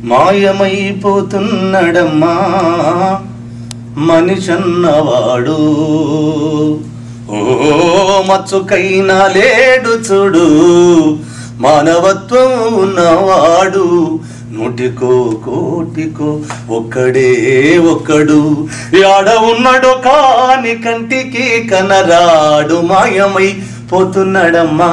మాయమైపోతున్నాడమ్మా మనిషన్నవాడు ఓ మచ్చుకైనా లేడు చూడు మానవత్వం ఉన్నవాడు నూటికో కోటికో ఒక్కడే ఒక్కడు యాడ ఉన్నాడో కాని కంటికి కనరాడు మాయమై పోతున్నాడమ్మా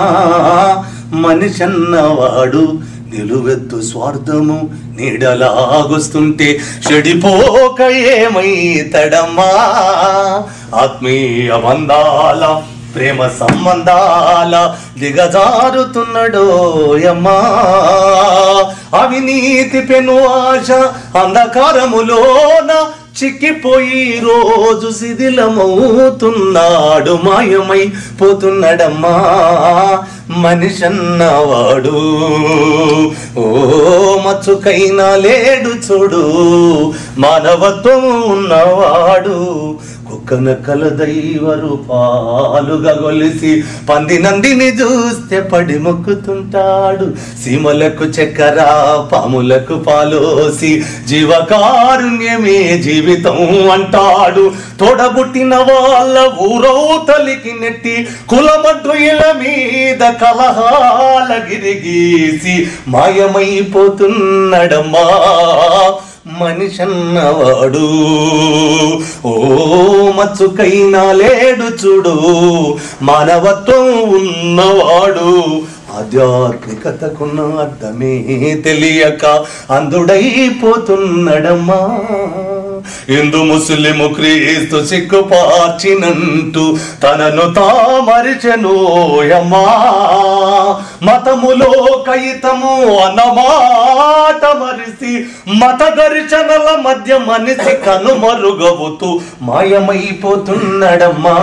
మనిషన్నవాడు నిలువెత్తు స్వార్థము నీడలాగొస్తుంటే చెడిపోక ఏమైతడమ్మా ఆత్మీయ బంధాల ప్రేమ సంబంధాల దిగజారుతున్నాడోయమ్మా అవినీతి పెను ఆశ అంధకారములోన చిక్కిపోయి రోజు శిథిలమవుతున్నాడు మాయమై పోతున్నాడమ్మా మనిషన్నవాడు ఓ మచ్చుకైనా లేడు చూడు మానవత్వం ఉన్నవాడు కుక్కన కల దైవ రూపాలుగా గొలిసి పంది నందిని చూస్తే పడి మొక్కుతుంటాడు సీమలకు చక్కెర పాములకు పాలోసి జీవకారుణ్యమే జీవితం అంటాడు తోడబుట్టిన వాళ్ళ ఊరవతలికి నెట్టి కులమడ్డు ఇల మీద కలహాల గిరిగీసి మాయమైపోతున్నడమ్మా మనిషన్నవాడు ఓ మచ్చుకైనా లేడు చూడు మానవత్వం ఉన్నవాడు ఆధ్యాత్మికతకున్న అర్థమే తెలియక అందుడైపోతున్నడమ్మా హిందూ ముస్లిము క్రీస్తు సిగ్గుపార్చినంటూ తనను తామరిచెనోయమ్మా మతములో కయితము అన్నమాట మరిసి మత గరిచనల మధ్య మనిషి కనుమరుగవుతూ మాయమైపోతున్నడమ్మా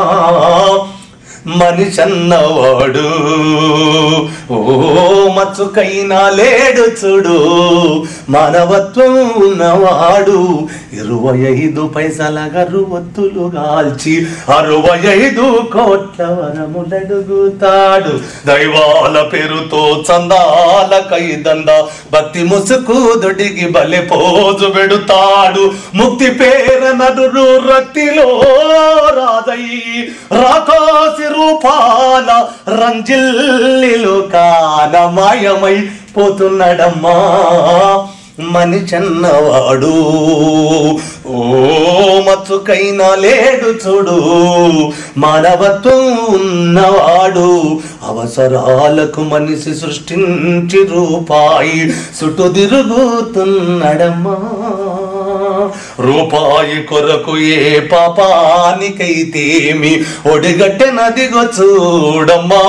మనిషన్నవాడు ఓ మచ్చుకైనా లేడు చూడు మానవత్వం ఉన్నవాడు ఇరవై ఐదు పైసల గరువత్తులు గాల్చి అరవై ఐదు కోట్ల వరములడుగుతాడు దైవాల పేరుతో చందాల కైదంద భక్తి ముసుకు దొడిగి బలి పోజు పెడుతాడు ముక్తి పేర నదురు రక్తిలో రాదయ్యి రాకాసి రూపాల రంజిల్లిలు కానమాయమై పోతున్నాడమ్మా మనిషన్నవాడు ఓ మచ్చుకైనా లేడు చూడు మానవత్వం ఉన్నవాడు అవసరాలకు మనిషి సృష్టించి రూపాయి చుట్టూ తిరుగుతున్నాడమ్మా రూపాయి కొరకు ఏ పాపానికైతేమి ఒడిగట్టె నదిగో చూడమ్మా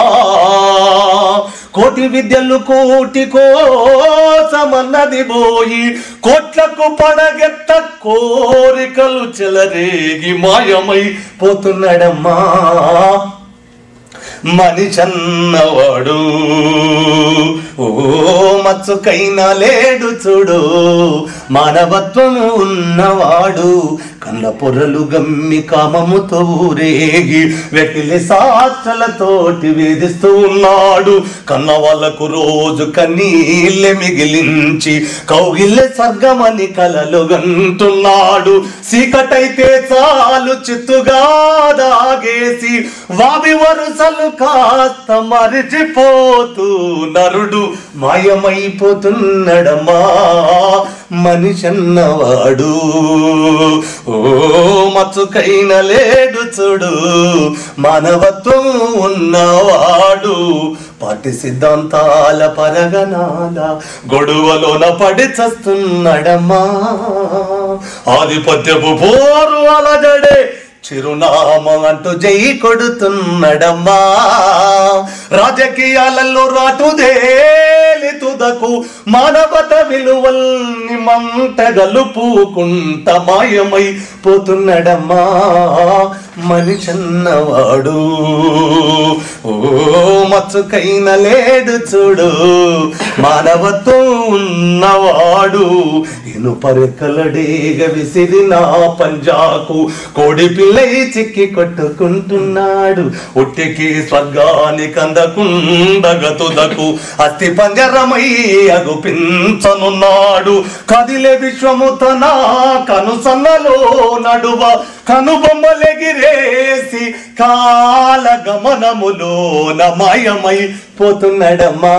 కోటి విద్యలు కోటి కోసమన్నది పోయి కోట్లకు పడగెత్త కోరికలు చెలరేగి మాయమై పోతున్నాడమ్మా మనిషన్నవాడు ఓ మచ్చుకైనా లేడు చూడు మానవత్వం ఉన్నవాడు కన్న పొరలు గమ్మి కామముతో ఊరేగి వెకిలి సాక్షలతోటి వేధిస్తూ ఉన్నాడు కన్న వాళ్ళకు రోజు కన్నీళ్ళె మిగిలించి కౌగిల్లె స్వర్గమని కలలు గంటున్నాడు చీకటైతే చాలు చిత్తుగా దాగేసి వావి వరుసలు కాస్త మరిచిపోతూ నరుడు మాయమైపోతున్నడమ్మా మనిషన్నవాడు ఓ మచ్చుకైన లేడు చూడు మానవత్వం ఉన్నవాడు పాటి సిద్ధాంతాల పరగనాల గొడవలోన పడి చస్తున్నాడమ్మా ఆధిపత్యపు పోరు అలజడే చిరునామం అంటూ జై కొడుతున్నడమ్మా రాజకీయాలలో రాటుదేలి తుదకు మానవత విలువల్ని మంట గలుపుకుంట మాయమై పోతున్నడమ్మా మనిషన్నవాడు ఓ మచ్చుకైన లేడు చూడు మానవత్వం ఉన్నవాడు ఇనుపరెక్కలడేగ విసిరిన పంజాకు కోడి పిల్లై చిక్కి కొట్టుకుంటున్నాడు ఒట్టికి స్వర్గానికి అందకుండగ తుదకు అస్థి పంజరమై అగుపించనున్నాడు కదిలే విశ్వము తన కనుసన్నలో నడువ కనుబొమ్మలెగిరేసి కాల గమనములో నమయమై పోతున్నాడమ్మా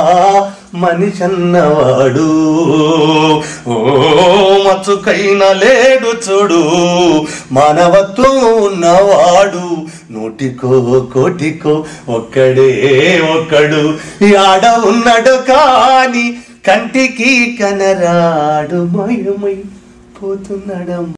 మనిషన్నవాడు ఓ మచ్చుకైన లేడు చూడు మానవత్వం ఉన్నవాడు నూటికో కోటికో ఒక్కడే ఒక్కడు ఈ ఆడ ఉన్నాడు కాని కంటికి కనరాడు మయమై పోతున్నాడమ్మా